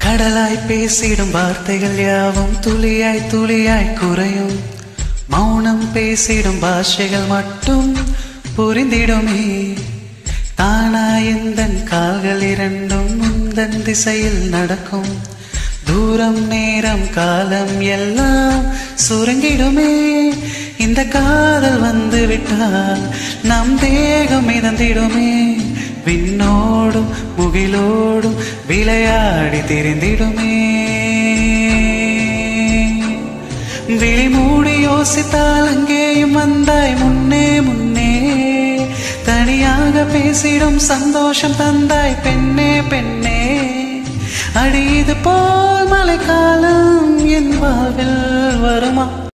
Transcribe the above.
கடலாய் பேசிடும் வார்த்தைகள் யாவும் துளியாய் துளியாய் குறையும் மௌனம் பேசிடும் பாஷைகள் மட்டும் புரிந்திடுமே தானாய் எந்தன் கால்கள் இரண்டும் முந்தன் திசையில் நடக்கும் தூரம் நேரம் காலம் எல்லாம் சுருங்கிடுமே இந்த காதல் வந்து விட்டால் நம் தேகம் மிதந்திடுமே விண்ணோடும் முகிலோடும் விளையாடி திரிந்திடுமே விழி மூடி யோசித்தால் அங்கேயும் வந்தாய் முன்னே முன்னே தனியாக பேசிடும் சந்தோஷம் தந்தாய் பெண்ணே பெண்ணே அடி இது போல் மழைக்காலம் என் வாழ்வில் வருமா